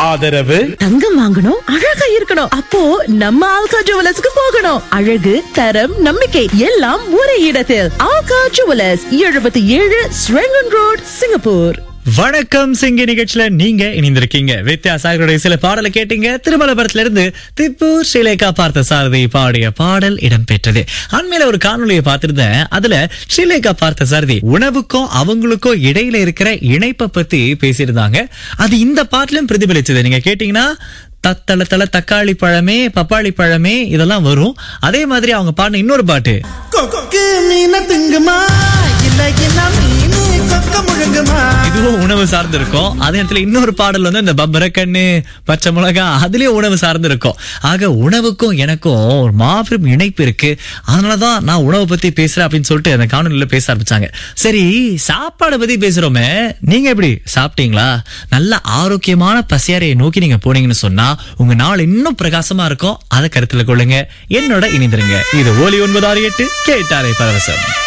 ஆதரவு தங்கம் வாங்கணும் அழகா இருக்கணும் அப்போ நம்ம ஆல்கா ஜுவலர்ஸ்க்கு போகணும் அழகு தரம் நம்பிக்கை எல்லாம் ஒரே இடத்தில் ஆல்கா ஜுவலர்ஸ் எழுபத்தி ஏழு ஸ்ரெங்கன் ரோட் சிங்கப்பூர் வணக்கம் சிங்கி நிகழ்ச்சியில நீங்க இணைந்திருக்கீங்க வித்யாசாகருடைய சில பாடலை கேட்டீங்க திருமலபுரத்துல இருந்து திப்பு ஸ்ரீலேகா பார்த்த சாரதி பாடிய பாடல் இடம்பெற்றது அண்மையில ஒரு காணொலியை பார்த்திருந்தேன் அதுல ஸ்ரீலேகா பார்த்த சாரதி உணவுக்கும் அவங்களுக்கும் இடையில இருக்கிற இணைப்பை பத்தி பேசியிருந்தாங்க அது இந்த பாட்டிலும் பிரதிபலிச்சது நீங்க கேட்டீங்கன்னா தத்தள தள தக்காளி பழமே பப்பாளி பழமே இதெல்லாம் வரும் அதே மாதிரி அவங்க பாடின இன்னொரு பாட்டு கொக்கு மீன திங்குமா இல்ல இல்ல மீனு கொக்க முழுங்குமா இதுவும் உணவு சார்ந்து இருக்கும் அதே நேரத்துல இன்னொரு பாடல் வந்து இந்த பப்பரக்கண்ணு பச்சை மிளகா அதுலயும் உணவு சார்ந்து இருக்கும் ஆக உணவுக்கும் எனக்கும் ஒரு மாபெரும் இணைப்பு இருக்கு அதனாலதான் நான் உணவை பத்தி பேசுறேன் அப்படின்னு சொல்லிட்டு அந்த காணொலியில பேச ஆரம்பிச்சாங்க சரி சாப்பாடை பத்தி பேசுறோமே நீங்க எப்படி சாப்பிட்டீங்களா நல்ல ஆரோக்கியமான பசியாரையை நோக்கி நீங்க போனீங்கன்னு சொன்னா உங்க நாள் இன்னும் பிரகாசமா இருக்கும் அதை கருத்துல கொள்ளுங்க என்னோட இணைந்திருங்க இது ஓலி ஒன்பது ஆறு எட்டு கேட்டாரை பரவசம்